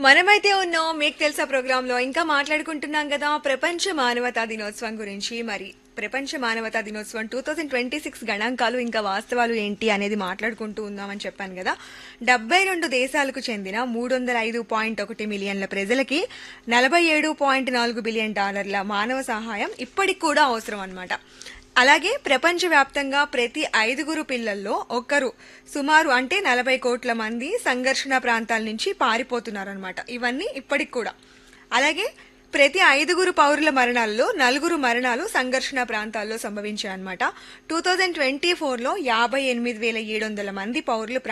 మనమైతే ఉన్నాం మీకు తెలుసా ప్రోగ్రామ్ లో ఇంకా మాట్లాడుకుంటున్నాం కదా ప్రపంచ మానవతా దినోత్సవం గురించి మరి ప్రపంచ మానవతా దినోత్సవం టూ థౌజండ్ ట్వంటీ సిక్స్ గణాంకాలు ఇంకా వాస్తవాలు ఏంటి అనేది మాట్లాడుకుంటూ ఉందామని చెప్పాను కదా డెబ్బై రెండు దేశాలకు చెందిన మూడు వందల ఐదు పాయింట్ ఒకటి మిలియన్ల ప్రజలకి నలభై ఏడు పాయింట్ నాలుగు బిలియన్ డాలర్ల మానవ సహాయం ఇప్పటికి కూడా అవసరం అన్నమాట అలాగే ప్రపంచవ్యాప్తంగా ప్రతి ఐదుగురు పిల్లల్లో ఒక్కరు సుమారు అంటే నలభై కోట్ల మంది సంఘర్షణ ప్రాంతాల నుంచి పారిపోతున్నారనమాట ఇవన్నీ ఇప్పటికి కూడా అలాగే ప్రతి ఐదుగురు పౌరుల మరణాల్లో నలుగురు మరణాలు సంఘర్షణ ప్రాంతాల్లో సంభవించాయన్నమాట టూ థౌజండ్ ట్వంటీ ఫోర్లో యాభై ఎనిమిది వేల ఏడు వందల మంది పౌరులు